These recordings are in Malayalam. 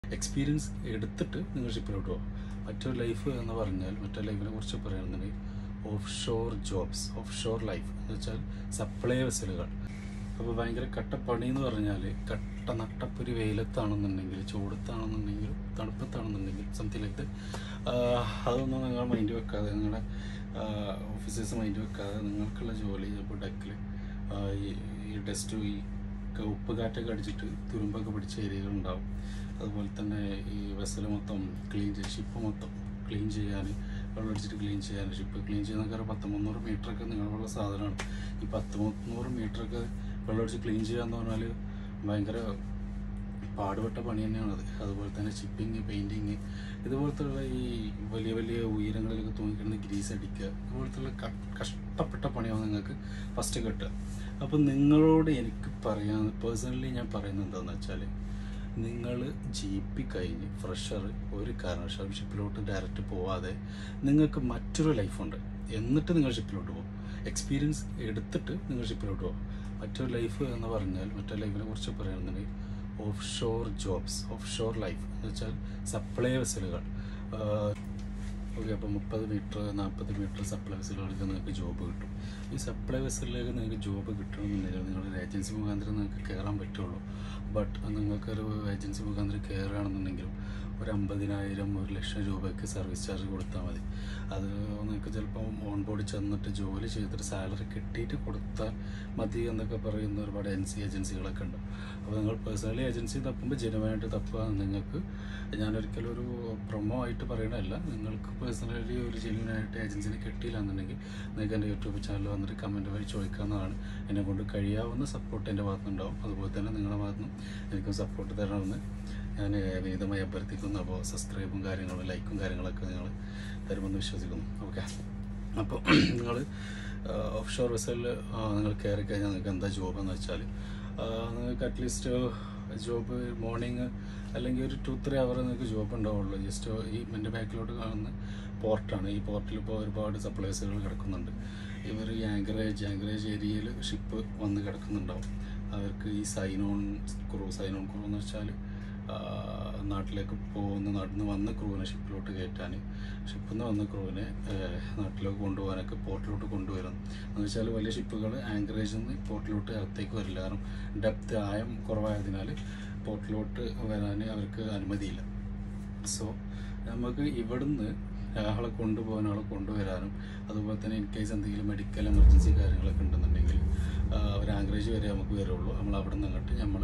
എക്സ്പീരിയൻസ് എടുത്തിട്ട് നിങ്ങൾ ഷിപ്പിലോട്ട് പോകും മറ്റൊരു ലൈഫ് എന്ന് പറഞ്ഞാൽ മറ്റൊരു ലൈഫിനെ കുറിച്ച് പറയുകയാണെന്നുണ്ടെങ്കിൽ offshore jobs offshore life എന്ന് വെച്ചാൽ സപ്ലൈ വെസലുകൾ അപ്പോൾ ഭയങ്കര കട്ടപ്പണി എന്ന് പറഞ്ഞാൽ കട്ട നട്ടപ്പൊരു വെയിലത്താണെന്നുണ്ടെങ്കിൽ ചൂടത്താണെന്നുണ്ടെങ്കിൽ തണുപ്പത്താണെന്നുണ്ടെങ്കിൽ സംതിങ് ലൈക്ക് അതൊന്നും നിങ്ങൾ മൈൻഡ് വെക്കാതെ നിങ്ങളുടെ ഓഫീസേഴ്സ് മൈൻഡ് വെക്കാതെ നിങ്ങൾക്കുള്ള ജോലി ചിലപ്പോൾ ഡെക്കിൽ ഈ ഡസ്റ്റ് ഈ ക- ഉപ്പ് കാറ്റൊക്കെ അടിച്ചിട്ട് തുരുമ്പൊക്കെ പിടിച്ച ഏരിയകളുണ്ടാവും അതുപോലെ തന്നെ ഈ വെസൽ മൊത്തം ക്ലീൻ ചെയ്ത് ഷിപ്പ് മൊത്തം ക്ലീൻ ചെയ്യാൻ വെള്ളം അടിച്ചിട്ട് ക്ലീൻ ചെയ്യാൻ ഷിപ്പ് ക്ലീൻ ചെയ്യുന്നൊക്കെ ഒരു പത്ത് മുന്നൂറ് മീറ്ററൊക്കെ നിങ്ങളുള്ള സാധനമാണ് ഈ പത്ത് മുന്നൂറ് മീറ്ററൊക്കെ വെള്ളം അടിച്ച് ക്ലീൻ ചെയ്യാന്ന് പറഞ്ഞാൽ ഭയങ്കര പാടുപെട്ട പണി തന്നെയാണ് അത് അതുപോലെ തന്നെ ഷിപ്പിങ് പെയിൻറ്റിങ് ഇതുപോലത്തുള്ള ഈ വലിയ വലിയ ഉയരങ്ങളിലൊക്കെ തൂങ്ങിക്കിടന്ന് ഗ്രീസ് അടിക്കുക ഇതുപോലത്തുള്ള ക- കഷ്ടപ്പെട്ട പണിയാണ് നിങ്ങൾക്ക് ഫസ്റ്റ് കിട്ടുക അപ്പം നിങ്ങളോട് എനിക്ക് പറയാൻ പേഴ്സണലി ഞാൻ പറയുന്നത് എന്താണെന്ന് വെച്ചാൽ നിങ്ങൾ ജി പി കഴിഞ്ഞ് ഫ്രഷർ ഒരു കാരണവശാലും ഷിപ്പിലോട്ട് ഡയറക്റ്റ് പോവാതെ നിങ്ങൾക്ക് മറ്റൊരു ലൈഫുണ്ട് എന്നിട്ട് നിങ്ങൾ ഷിപ്പിലോട്ട് പോകും എക്സ്പീരിയൻസ് എടുത്തിട്ട് നിങ്ങൾ ഷിപ്പിലോട്ട് പോകും മറ്റൊരു ലൈഫ് എന്ന് പറഞ്ഞാൽ മറ്റൊരു ലൈഫിനെ കുറിച്ച് പറയുകയാണെന്നുണ്ടെങ്കിൽ offshore jobs offshore life എന്ന് വെച്ചാൽ സപ്ലൈ വെസലുകൾ ഓക്കെ അപ്പോൾ മുപ്പത് മീറ്റർ നാൽപ്പത് മീറ്റർ സപ്ലൈ വെസലുകൾക്ക് നിങ്ങൾക്ക് ജോബ് കിട്ടും ഈ സപ്ലൈ വെസലിലേക്ക് നിങ്ങൾക്ക് ജോബ് കിട്ടണമെന്നുണ്ടെങ്കിൽ നിങ്ങളൊരു ഏജൻസി മുഖാന്തരം നിങ്ങൾക്ക് കയറാൻ പറ്റുള്ളൂ ബട്ട് നിങ്ങൾക്കൊരു ഏജൻസി മുഖാന്തരം കയറുകയാണെന്നുണ്ടെങ്കിലും ഒരു അമ്പതിനായിരം ഒരു ലക്ഷം രൂപയ്ക്ക് സർവീസ് ചാർജ് കൊടുത്താൽ മതി അത് നിങ്ങൾക്ക് ചിലപ്പോൾ ഓൺ ബോർഡ് ചെന്നിട്ട് ജോലി ചെയ്തിട്ട് സാലറി കിട്ടിയിട്ട് കൊടുത്താൽ മതി എന്നൊക്കെ പറയുന്ന ഒരുപാട് എൻ സി ഏജൻസികളൊക്കെ ഉണ്ട് അപ്പോൾ നിങ്ങൾ പേഴ്സണലി ഏജൻസി തപ്പുമ്പോൾ ജനുവനായിട്ട് തപ്പുക നിങ്ങൾക്ക് ഞാനൊരിക്കലും ഒരു പ്രൊമോ ആയിട്ട് പറയണതല്ല നിങ്ങൾക്ക് പേഴ്സണലി ഒരു ജെന്യൂനായിട്ട് ഏജൻസിനെ കിട്ടിയില്ല എന്നുണ്ടെങ്കിൽ നിങ്ങൾക്ക് എൻ്റെ യൂട്യൂബ് ചാനൽ വന്നിട്ട് കമൻറ്റ് വഴി ചോദിക്കാവുന്നതാണ് എന്നെ കൊണ്ട് കഴിയാവുന്ന സപ്പോർട്ട് എൻ്റെ ഭാഗത്തുനിന്നുണ്ടാവും അതുപോലെ തന്നെ നിങ്ങളുടെ ഭാഗത്തുനിന്നും എനിക്കും സപ്പോർട്ട് തരണമെന്ന് ഞാൻ വിനീതമായി അഭ്യർത്ഥിക്കുന്നു അപ്പോൾ സബ്സ്ക്രൈബും കാര്യങ്ങളും ലൈക്കും കാര്യങ്ങളൊക്കെ നിങ്ങൾ തരുമെന്ന് വിശ്വസിക്കുന്നു ഓക്കെ അപ്പോൾ നിങ്ങൾ ഓഫ് ഷോർ വെസലിൽ നിങ്ങൾ കയറി കഴിഞ്ഞാൽ നിങ്ങൾക്ക് എന്താ ജോബ് എന്ന് വെച്ചാൽ നിങ്ങൾക്ക് അറ്റ്ലീസ്റ്റ് ജോബ് മോർണിംഗ് അല്ലെങ്കിൽ ഒരു ടു ത്രീ അവർ നിങ്ങൾക്ക് ജോബ് ഉണ്ടാവുള്ളൂ ജസ്റ്റ് ഈ എൻ്റെ ബാക്കിലോട്ട് കാണുന്ന പോർട്ടാണ് ഈ പോർട്ടിൽ ഇപ്പോൾ ഒരുപാട് സപ്ലൈസുകൾ കിടക്കുന്നുണ്ട് ഇവർ ഈ ആങ്കറേജ് ആങ്കറേജ് ഏരിയയിൽ ഷിപ്പ് വന്ന് കിടക്കുന്നുണ്ടാവും അവർക്ക് ഈ സൈനോൺ ക്രൂ സൈനോൺ ക്രൂ എന്ന് വെച്ചാൽ നാട്ടിലേക്ക് പോകുന്ന നാട്ടിൽ നിന്ന് വന്ന ക്രൂവിനെ ഷിപ്പിലോട്ട് കയറ്റാൻ ഷിപ്പിൽ നിന്ന് വന്ന ക്രൂവിനെ നാട്ടിലേക്ക് കൊണ്ടുപോകാനൊക്കെ പോർട്ടിലോട്ട് കൊണ്ടുവരുന്നു എന്ന് വെച്ചാൽ വലിയ ഷിപ്പുകൾ ആങ്കറേജിൽ നിന്ന് പോർട്ടിലോട്ട് അകത്തേക്ക് വരില്ല കാരണം ഡെപ്ത് ആയം കുറവായതിനാൽ പോർട്ടിലോട്ട് വരാൻ അവർക്ക് അനുമതിയില്ല സോ നമുക്ക് ഇവിടുന്ന് ആളെ കൊണ്ടുപോകാൻ ആളെ കൊണ്ടുവരാനും അതുപോലെ തന്നെ ഇൻ കേസ് എന്തെങ്കിലും മെഡിക്കൽ എമർജൻസി കാര്യങ്ങളൊക്കെ ഉണ്ടെന്നുണ്ടെങ്കിൽ അവർ ആംഗ്രേജ് വരെ നമുക്ക് വരുള്ളൂ നമ്മൾ അവിടെ നിന്ന് അങ്ങോട്ട് നമ്മൾ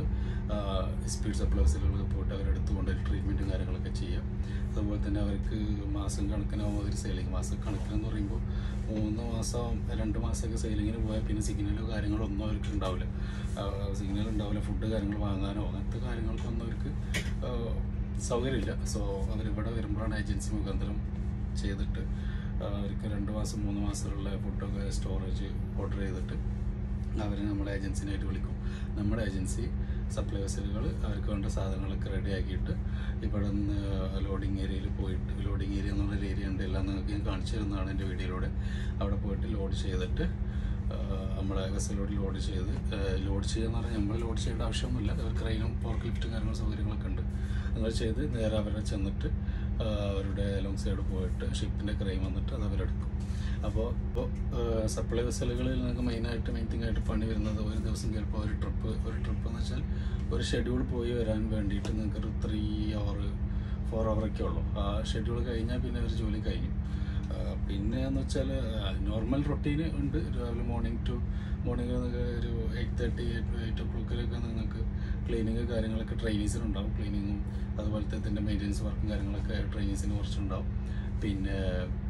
സ്പീഡ് സപ്ലൈസിലൊക്കെ പോയിട്ട് അവരെടുത്ത് കൊണ്ടുപോയി ട്രീറ്റ്മെൻറ്റും കാര്യങ്ങളൊക്കെ ചെയ്യാം അതുപോലെ തന്നെ അവർക്ക് മാസം കണക്കിനാവും അവർ സെയിലിംഗ് മാസം കണക്കിനെന്ന് പറയുമ്പോൾ മൂന്ന് മാസം രണ്ട് മാസമൊക്കെ സെയിലിങ്ങിന് പോയാൽ പിന്നെ സിഗ്നലോ കാര്യങ്ങളോ ഒന്നും അവർക്ക് ഉണ്ടാവില്ല സിഗ്നൽ ഉണ്ടാവില്ല ഫുഡ് കാര്യങ്ങൾ വാങ്ങാനോ അങ്ങനത്തെ കാര്യങ്ങൾക്കൊന്നും അവർക്ക് ആ, സൗകര്യമില്ല സോ അവരിവിടെ വരുമ്പോഴാണ് ഏജൻസി മുഖാന്തരം ചെയ്തിട്ട് ആ, അവർക്ക് രണ്ട് മാസം മൂന്ന് മാസമുള്ള ഫുഡൊക്കെ സ്റ്റോറേജ് ഓർഡർ ചെയ്തിട്ട് അവർ നമ്മളെ ഏജൻസിനായിട്ട് വിളിക്കും നമ്മുടെ ഏജൻസി സപ്ലൈ വെസലുകൾ അവർക്ക് വേണ്ട സാധനങ്ങളൊക്കെ റെഡി ആക്കിയിട്ട് ഇവിടെ നിന്ന് ലോഡിങ് ഏരിയയിൽ പോയിട്ട് ലോഡിങ് ഏരിയ എന്നുള്ളൊരു ഏരിയ ഉണ്ട് എല്ലാം നിങ്ങൾക്ക് ഞാൻ കാണിച്ചു തരുന്നതാണ് എൻ്റെ വീഡിയോയിലൂടെ അവിടെ പോയിട്ട് ലോഡ് ചെയ്തിട്ട് ആ, നമ്മളെ വെസലോട് ലോഡ് ചെയ്ത് ലോഡ് ചെയ്യുക പറഞ്ഞാൽ നമ്മൾ ലോഡ് ചെയ്യേണ്ട ആവശ്യമൊന്നുമില്ല അവർ ക്രെയിനും പോർക്ക് ലിഫ്റ്റും കാര്യങ്ങളും സൗകര്യങ്ങളൊക്കെ ഉണ്ട് അങ്ങനെ ചെയ്ത് നേരെ അവരെ ചെന്നിട്ട് ആ, അവരുടെ ലോങ് സൈഡ് പോയിട്ട് ഷിപ്പിൻ്റെ ക്രെയിം വന്നിട്ട് അത് അവരെടുക്കും അപ്പോൾ ഇപ്പോൾ സപ്ലൈ വെസലുകളിൽ നിങ്ങൾക്ക് മെയിനായിട്ട് മെയിൻ തിങ് ആയിട്ട് പണി വരുന്നത് ഒരു ദിവസം ചിലപ്പോൾ ഒരു ട്രിപ്പ് ഒരു ട്രിപ്പ് എന്ന് വെച്ചാൽ ഒരു ഷെഡ്യൂൾ പോയി വരാൻ വേണ്ടിയിട്ട് നിങ്ങൾക്ക് ഒരു ത്രീ അവർ ഫോർ അവറൊക്കെ ഉള്ളൂ ആ ഷെഡ്യൂൾ കഴിഞ്ഞാൽ പിന്നെ ഒരു ജോലി കഴിഞ്ഞു ആ, പിന്നെ എന്ന് വെച്ചാൽ നോർമൽ റൊട്ടീന് ഉണ്ട് രാവിലെ മോർണിംഗ് ടു മോർണിംഗ് ഒരു എയ്റ്റ് തേർട്ടി എയ്റ്റ് ഓ ക്ലോക്കിലൊക്കെ നിങ്ങൾക്ക് ക്ലീനിങ് കാര്യങ്ങളൊക്കെ ട്രെയിനീസിനുണ്ടാവും ക്ലീനിങ്ങും അതുപോലത്തെ ഇതിൻ്റെ മെയിൻ്റെനൻസ് വർക്കും കാര്യങ്ങളൊക്കെ ട്രെയിനീസിന് കുറച്ചുണ്ടാവും പിന്നെ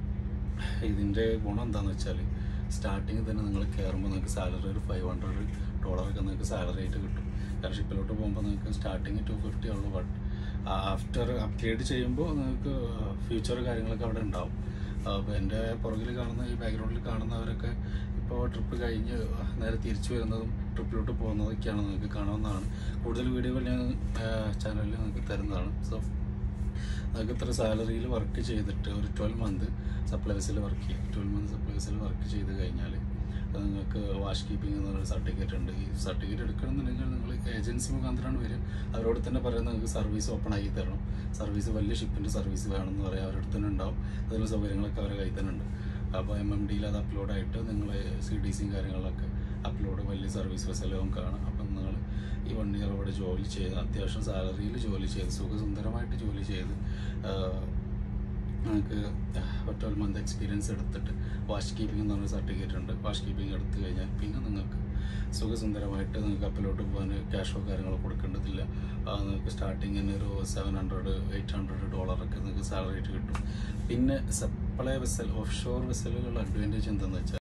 ഇതിൻ്റെ ഗുണം എന്താണെന്ന് വെച്ചാൽ സ്റ്റാർട്ടിങ് തന്നെ നിങ്ങൾ കയറുമ്പോൾ നിങ്ങൾക്ക് സാലറി ഒരു ഫൈവ് ഹൺഡ്രഡ് ഡോളറൊക്കെ നിങ്ങൾക്ക് സാലറി ആയിട്ട് കിട്ടും കാരണം ഷിപ്പിലോട്ട് പോകുമ്പോൾ നിങ്ങൾക്ക് സ്റ്റാർട്ടിങ് ടു ഫിഫ്റ്റി ഉള്ളൂ ബട്ട് ആഫ്റ്റർ അപ്ഗ്രേഡ് ചെയ്യുമ്പോൾ നിങ്ങൾക്ക് ഫ്യൂച്ചർ കാര്യങ്ങളൊക്കെ അവിടെ ഉണ്ടാവും അപ്പോൾ എൻ്റെ പുറകിൽ കാണുന്ന ഈ ബാക്ക്ഗ്രൗണ്ടിൽ കാണുന്നവരൊക്കെ ഇപ്പോൾ ട്രിപ്പ് കഴിഞ്ഞ് നേരെ തിരിച്ചു വരുന്നതും ട്രിപ്പിലോട്ട് പോകുന്നതൊക്കെയാണ് നിങ്ങൾക്ക് കാണാവുന്നതാണ് കൂടുതൽ വീഡിയോകൾ ഞാൻ ചാനലിൽ നിങ്ങൾക്ക് തരുന്നതാണ് സോ നിങ്ങൾക്ക് ഇത്ര സാലറിയിൽ വർക്ക് ചെയ്തിട്ട് ഒരു ട്വൽവ് മന്ത് സപ്ലൈസിൽ വർക്ക് ചെയ്യാം ട്വൽവ് മന്ത് സപ്ലൈസിൽ വർക്ക് ചെയ്ത് കഴിഞ്ഞാൽ അത് നിങ്ങൾക്ക് വാഷ് കീപ്പിംഗ് എന്ന് പറയുന്ന സർട്ടിഫിക്കറ്റ് ഉണ്ട് ഈ സർട്ടിഫിക്കറ്റ് എടുക്കണമെന്നുണ്ടെങ്കിൽ നിങ്ങൾ ഏജൻസി മുഖാന്തരമാണ് വരും അവരോട് തന്നെ പറയുന്നത് നിങ്ങൾക്ക് സർവീസ് ഓപ്പൺ ആക്കി തരണം സർവീസ് വലിയ ഷിപ്പിൻ്റെ സർവീസ് വേണമെന്ന് പറയാം അവരുടെ അടുത്ത് തന്നെ ഉണ്ടാവും അതിനുള്ള സൗകര്യങ്ങളൊക്കെ അവരുടെ കയ്യിൽ തന്നെ ഉണ്ട് അപ്പോൾ എം എം ഡിയിൽ അത് അപ്ലോഡായിട്ട് നിങ്ങൾ സി ഡി സിയും കാര്യങ്ങളൊക്കെ അപ്ലോഡ് വലിയ സർവീസ് ഫെസിലും കാണാം അപ്പം നിങ്ങൾ ഈ വൺ ഇയർ ഇവിടെ ജോലി ചെയ്ത് അത്യാവശ്യം സാലറിയിൽ ജോലി ചെയ്ത് സുഖസുന്ദരമായിട്ട് ജോലി ചെയ്ത് നിങ്ങൾക്ക് ട്വൽവ് മന്ത് എക്സ്പീരിയൻസ് എടുത്തിട്ട് വാഷ് കീപ്പിംഗ് എന്ന് പറഞ്ഞ സർട്ടിഫിക്കറ്റ് ഉണ്ട് വാഷ് കീപ്പിംഗ് എടുത്തു കഴിഞ്ഞാൽ പിന്നെ നിങ്ങൾക്ക് സുഖസുന്ദരമായിട്ട് നിങ്ങൾക്ക് കപ്പിലോട്ട് പോകാൻ ക്യാഷോ കാര്യങ്ങളോ കൊടുക്കേണ്ടതില്ല ആ, നിങ്ങൾക്ക് സ്റ്റാർട്ടിങ്ങിന് ഒരു സെവൻ ഹൺഡ്രഡ് എയ്റ്റ് ഹൺഡ്രഡ് ഡോളറൊക്കെ നിങ്ങൾക്ക് സാലറി ആയിട്ട് കിട്ടും പിന്നെ സപ്ലൈ വെസൽ ഓഫ് ഷോർ വെസലുകളുടെ അഡ്വാൻറ്റേജ് എന്താണെന്ന് വെച്ചാൽ